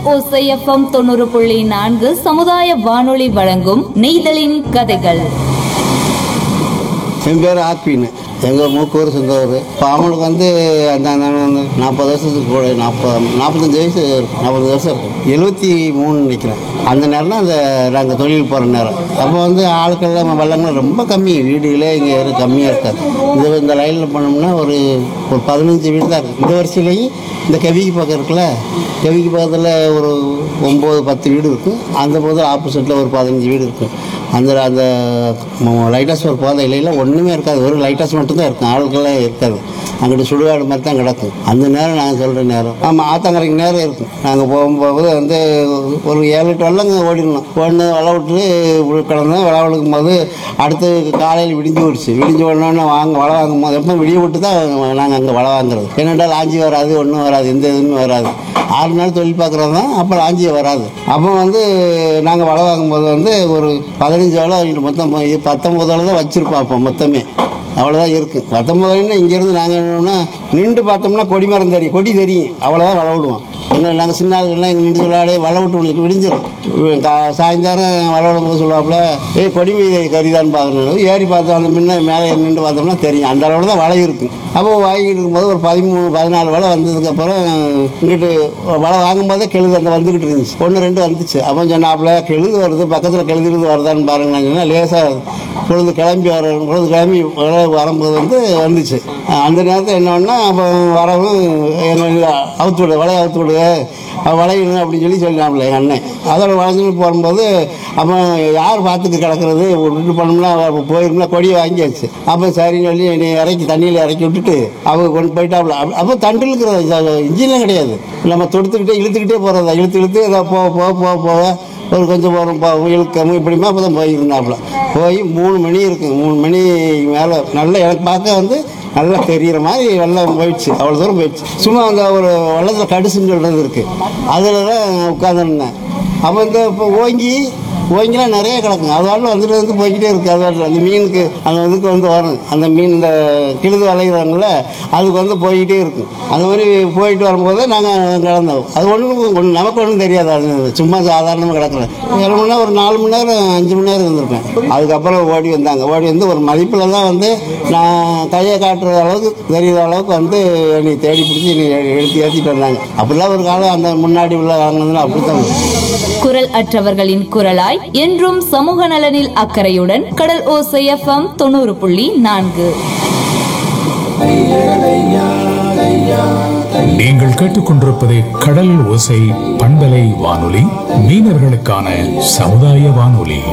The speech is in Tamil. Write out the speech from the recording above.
ஓசைஎஃப்எம் தொண்ணூறு புள்ளி நான்கு சமுதாய வானொலி வழங்கும் நெய்தலின் கதைகள் என் பேர் ஆக்பின்னு எங்கள் மூக்கூர் சொந்த ஊர் இப்போ அவங்களுக்கு வந்து அந்த அந்த- அந்த நாற்பது வருஷத்துக்கு கூட நாற்பது நாற்பத்தஞ்சு வயசு இருக்கும் நாற்பது வருஷம் இருக்கும் எழுபத்தி மூணு நிற்கிறேன் அந்த நேரம் தான் அந்த நாங்கள் தொழில் போகிற நேரம் அப்போ வந்து ஆட்கள் வள்ளங்கள் ரொம்ப கம்மி வீடுகளே இங்கே கம்மியாக இருக்காது இந்த இந்த லைனில் போனோம்னா ஒரு ஒரு பதினஞ்சு வீடு தான் இருக்குது இந்த வருஷத்துலேயும் இந்த கவிக்கு பக்கம் இருக்குல்ல கவிக்கு பக்கத்தில் ஒரு ஒம்பது பத்து வீடு இருக்கும் அந்த போது ஆப்போசிட்டில் ஒரு பதினஞ்சு வீடு இருக்கும் அந்த அந்த லைட் ஹவுஸ் ஒரு போத இலையில் ஒன்றுமே இருக்காது ஒரு லைட் ஹவுஸ் மட்டும்தான் இருக்கும் ஆட்கள்லாம் இருக்காது அங்கிட்டு சுடுகாடு மாதிரி தான் கிடக்கும் அந்த நேரம் நாங்கள் சொல்கிற நேரம் ஆமாம் ஆத்தங்கரைக்கு நேரம் இருக்கும் நாங்கள் போகும்போது வந்து ஒரு ஏழு எட்டு வெள்ளங்க ஓடிடணும் ஒன்று வலை விட்டு கிடந்தோம் வலை விழுக்கும் போது அடுத்து காலையில் விடிஞ்சு போயிடுச்சு விடிஞ்சு உடனே வாங்க வலை வாங்கும் போது எப்போ விடிய விட்டு தான் நாங்கள் அங்கே வலை வாங்குறது என்னடா லாஞ்சி வராது ஒன்றும் வராது எந்த இதுவுமே வராது ஆறு நாள் தொழில் பார்க்குறது தான் அப்போ லாஞ்சி வராது அப்போ வந்து நாங்கள் வலை வாங்கும்போது வந்து ஒரு பதினஞ்சு வலை வாங்கிட்டு மொத்தம் போய் பத்தொம்பது வலை தான் வச்சுருப்போம் அப்போ மொத்தமே அவ்வளோதான் இருக்குது பத்தொம்பதுன்னா இங்கேருந்து நாங்கள் என்னன்னா நின்று பார்த்தோம்னா கொடி மரம் தெரியும் கொடி தெரியும் அவ்வளோதான் வலை விடுவோம் எங்களை நாங்கள் சின்ன ஆளுகள்லாம் எங்கள் நின்று சொல்லாடே வலை விட்டு உங்களுக்கு விடிஞ்சிடும் கா- சாயந்தரம் வலை விடும்போது சொல்லுவாப்புல ஏய் கொடி மீது கறிதான் பார்க்கணும் ஏறி பார்த்தோம் அந்த முன்ன மேலே நின்று பார்த்தோம்னா தெரியும் அந்த அளவில் தான் வலை இருக்கும் அப்போ வாங்கிட்டு இருக்கும்போது ஒரு பதிமூணு பதினாலு வலை வந்ததுக்கப்புறம் இங்கிட்டு வலை வாங்கும்போதே கெழுது அந்த வந்துக்கிட்டு இருந்துச்சு ஒன்று ரெண்டு வந்துச்சு அப்போ சொன்னாப்புல கெழுது வருது பக்கத்தில் கெழுதுறது வருதான்னு பாருங்க நான் சொன்னேன் லேசாக பொழுது கிளம்பி வர பொழுது கிளம்பி வர வரும்போது வந்து வந்துச்சு அந்த நேரத்தில் என்ன பண்ணா அப்போ வரவும் எங்கள் அவுத்து விடு வலையை அவுத்து விடு அவள் வளையணும் அப்படின்னு சொல்லி சொல்லிட்டாப்புல எங்கள் அண்ணன் அதோட வளைஞ்சுட்டு போகும்போது அப்போ யார் பார்த்துட்டு கிடக்கிறது விட்டு பண்ணோம்னா போயிருந்தா கொடியை வாங்கியாச்சு அப்போ சரின்னு சொல்லி என்னை இறக்கி தண்ணியில் இறக்கி விட்டுட்டு அவங்க கொண்டு போயிட்டாப்புல அப்ப- அப்போ தண்டு இழுக்கிறது இன்ஜினும் கிடையாது நம்ம தொடுத்துக்கிட்டே இழுத்துக்கிட்டே போகிறதா இழுத்து இழுத்து ஏதோ போக போக போக போக ஒரு கொஞ்சம் போகிறோம் போ இழுக்க இப்படிமா அப்போ தான் போயிருந்தாப்புல போய் மூணு மணி இருக்குது மூணு மணி மேலே நல்லா எனக்கு பார்க்க வந்து நல்லா தெரிகிற மாதிரி வெள்ளம் போயிடுச்சு அவ்வளோ தூரம் போயிடுச்சு சும்மா அந்த ஒரு வெள்ளத்தில் கடுசுன்னு சொல்கிறது இருக்குது அதில் தான் உட்காந்துருந்தேன் அப்போ இந்த இப்போ ஓங்கி ஓங்கிலாம் நிறைய கிடக்குங்க அது வாட்டில் வந்துட்டு வந்து போய்கிட்டே இருக்குது அது வாட்டில் அந்த மீனுக்கு அந்த இதுக்கு வந்து வரும் அந்த மீன் இந்த கிழுது வளைகிறாங்கள அதுக்கு வந்து போய்கிட்டே இருக்கும் அது மாதிரி போயிட்டு வரும்போது நாங்கள் கிடந்தோம் அது ஒன்றும் ஒன்று நமக்கு ஒன்றும் தெரியாது அது சும்மா சாதாரணமாக கிடக்கல ஏழு மணி நேரம் ஒரு நாலு மணி நேரம் அஞ்சு மணி நேரம் இருந்திருப்பேன் அதுக்கப்புறம் ஓடி வந்தாங்க ஓடி வந்து ஒரு மதிப்பில் தான் வந்து நான் கையை காட்டுற அளவுக்கு தெரியுற அளவுக்கு வந்து என்னை தேடி பிடிச்சி என்னை எடுத்து ஏற்றிட்டு வந்தாங்க அப்படிலாம் ஒரு காலம் அந்த முன்னாடி உள்ள வாங்கினதுல அப்படித்தான் குரல் அற்றவர்களின் குரலாய் என்றும் சமூக நலனில் அக்கறையுடன் கடல் ஓசை எஃப்எம் தொண்ணூறு புள்ளி நான்கு நீங்கள் கேட்டுக்கொண்டிருப்பது கடல் ஓசை பண்பலை வானொலி மீனவர்களுக்கான சமுதாய வானொலி